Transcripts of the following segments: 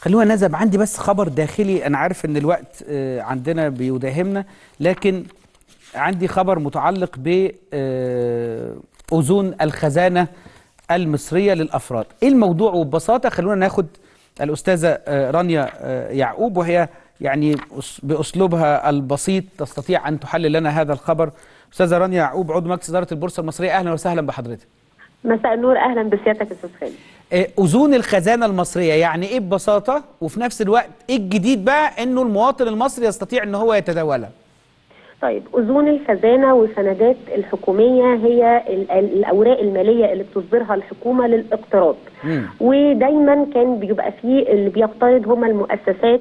خلونا نذهب عندي بس خبر داخلي انا عارف ان الوقت آه، عندنا بيداهمنا لكن عندي خبر متعلق ب آه، اذون الخزانه المصريه للافراد ايه الموضوع وببساطه خلونا ناخد الاستاذه آه، رانيا آه، يعقوب وهي يعني أس- باسلوبها البسيط تستطيع ان تحلل لنا هذا الخبر استاذه رانيا يعقوب عضو مجلس اداره البورصه المصريه اهلا وسهلا بحضرتك مساء النور اهلا بسيادتك استاذ خالد آه، اذون الخزانه المصريه يعني ايه ببساطه وفي نفس الوقت ايه الجديد بقى انه المواطن المصري يستطيع ان هو يتداولها طيب اذون الخزانه والسندات الحكوميه هي ال- ال- الاوراق الماليه اللي بتصدرها الحكومه للاقتراض مم. ودايما كان بيبقى فيه اللي بيقترض هم المؤسسات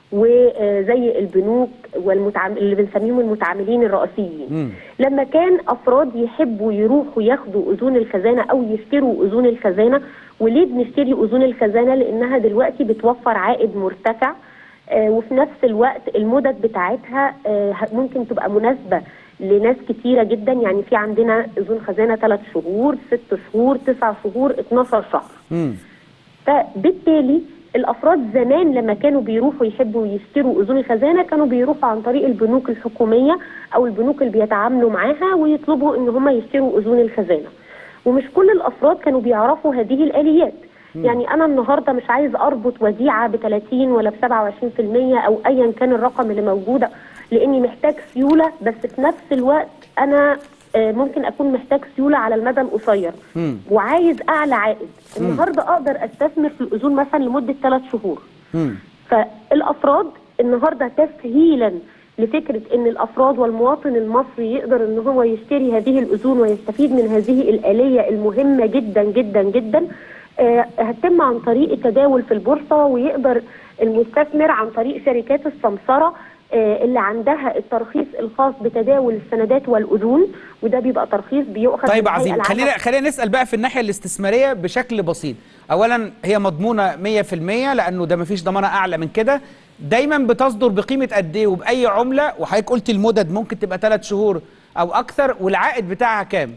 وزي البنوك والمتعام... اللي بنسميهم المتعاملين الرئيسيين مم. لما كان افراد يحبوا يروحوا ياخدوا اذون الخزانه او يشتروا اذون الخزانه وليه بنشتري اذون الخزانه لانها دلوقتي بتوفر عائد مرتفع آه، وفي نفس الوقت المدد بتاعتها آه، ه- ممكن تبقى مناسبه لناس كتيره جدا يعني في عندنا اذون خزانه ثلاث شهور ست شهور تسع شهور 12 شهر مم. فبالتالي الافراد زمان لما كانوا بيروحوا يحبوا يشتروا اذون الخزانه كانوا بيروحوا عن طريق البنوك الحكوميه او البنوك اللي بيتعاملوا معاها ويطلبوا ان هم يشتروا اذون الخزانه ومش كل الافراد كانوا بيعرفوا هذه الاليات يعني انا النهارده مش عايز اربط وديعه ب 30 ولا ب 27% او ايا كان الرقم اللي موجوده لاني محتاج سيوله بس في نفس الوقت انا آه، ممكن اكون محتاج سيوله على المدى القصير مم. وعايز اعلى عائد النهارده اقدر استثمر في الاذون مثلا لمده ثلاث شهور مم. فالافراد النهارده تسهيلا لفكره ان الافراد والمواطن المصري يقدر ان هو يشتري هذه الاذون ويستفيد من هذه الاليه المهمه جدا جدا جدا آه، هتتم عن طريق التداول في البورصه ويقدر المستثمر عن طريق شركات السمسره آه، اللي عندها الترخيص الخاص بتداول السندات والاذون وده بيبقى ترخيص بيؤخذ طيب من الهيئة عظيم العامة خلينا خلينا نسال بقى في الناحيه الاستثماريه بشكل بسيط اولا هي مضمونه 100% لانه ده مفيش ضمانه اعلى من كده دايما بتصدر بقيمه قد ايه وباي عمله وحضرتك قلت المدد ممكن تبقى ثلاث شهور او اكثر والعائد بتاعها كام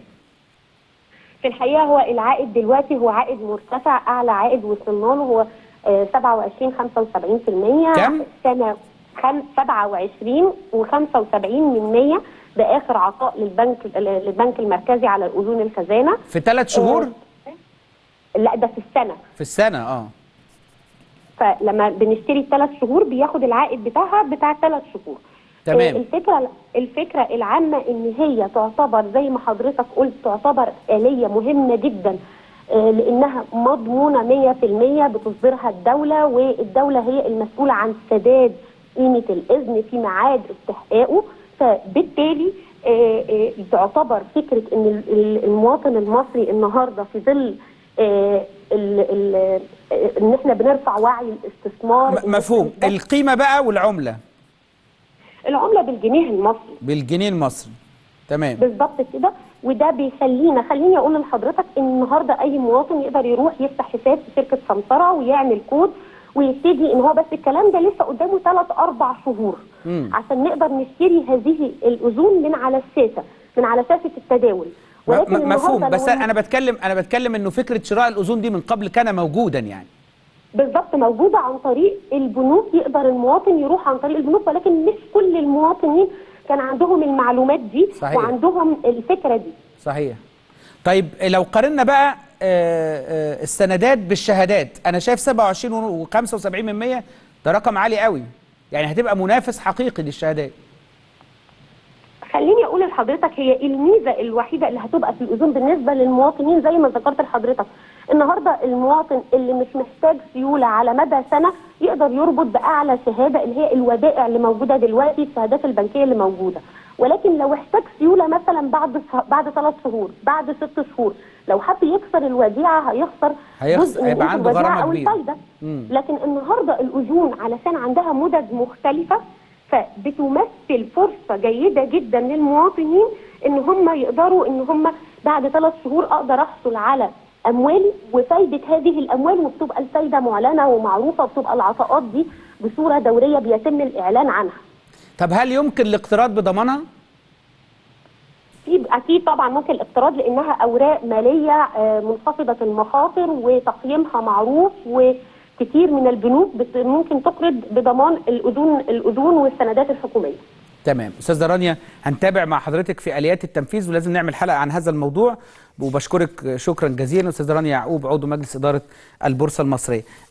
في الحقيقه هو العائد دلوقتي هو عائد مرتفع اعلى عائد وصلنا له هو آه، 27 75% كم؟ سنه خم- 27 و75 من 100 ده اخر عطاء للبنك للبنك المركزي على الاذون الخزانه في ثلاث شهور لا ده في السنه في السنه اه فلما بنشتري الثلاث شهور بياخد العائد بتاعها بتاع ثلاث شهور تمام. آه، الفكره الفكره العامه ان هي تعتبر زي ما حضرتك قلت تعتبر آلية مهمه جدا آه، لانها مضمونه 100% بتصدرها الدوله والدوله هي المسؤوله عن سداد قيمه الاذن في ميعاد استحقاقه فبالتالي آه، آه، تعتبر فكره ان ال- ال- المواطن المصري النهارده في ظل آه، ال- ال- آه، ان احنا بنرفع وعي الاستثمار م- مفهوم القيمه بقى والعمله العمله بالجنيه المصري بالجنيه المصري تمام بالظبط كده وده بيخلينا خليني اقول لحضرتك ان النهارده اي مواطن يقدر يروح يفتح حساب في شركه سمسره ويعمل كود ويبتدي ان هو بس الكلام ده لسه قدامه ثلاث اربع شهور مم. عشان نقدر نشتري هذه الاذون من على الشاشه من على شاشه التداول م- م- النهاردة مفهوم لو بس إن- انا بتكلم انا بتكلم انه فكره شراء الاذون دي من قبل كان موجودا يعني بالظبط موجوده عن طريق البنوك يقدر المواطن يروح عن طريق البنوك ولكن مش كل المواطنين كان عندهم المعلومات دي صحيح. وعندهم الفكره دي صحيح طيب لو قارنا بقى آه، آه، السندات بالشهادات انا شايف 27 و75% ده رقم عالي قوي يعني هتبقى منافس حقيقي للشهادات خليني اقول لحضرتك هي الميزه الوحيده اللي هتبقى في الاذون بالنسبه للمواطنين زي ما ذكرت لحضرتك النهارده المواطن اللي مش محتاج سيوله على مدى سنه يقدر يربط باعلى شهاده اللي هي الودائع اللي موجوده دلوقتي الشهادات البنكيه اللي موجوده ولكن لو احتاج سيوله مثلا بعد شه- بعد ثلاث شهور بعد ست شهور لو حب يكسر الوديعه هيخسر هيخسر- جزء من هيبقى قيمة عنده الوديعة غرامة او كبيرة. الفايده مم. لكن النهارده الاذون علشان عندها مدد مختلفه فبتمثل فرصه جيده جدا للمواطنين ان هم يقدروا ان هم بعد ثلاث شهور اقدر احصل على اموالي وفايده هذه الاموال وبتبقى الفايده معلنه ومعروفه وبتبقى العطاءات دي بصوره دوريه بيتم الاعلان عنها. طب هل يمكن الاقتراض بضمانها في اكيد طبعا ممكن الاقتراض لانها اوراق ماليه آه، منخفضه المخاطر وتقييمها معروف كتير من البنوك بت- ممكن تقرض بضمان الاذون الاذون والسندات الحكوميه تمام استاذه رانيا هنتابع مع حضرتك في اليات التنفيذ ولازم نعمل حلقه عن هذا الموضوع وبشكرك شكرا جزيلا استاذه رانيا يعقوب عضو مجلس اداره البورصه المصريه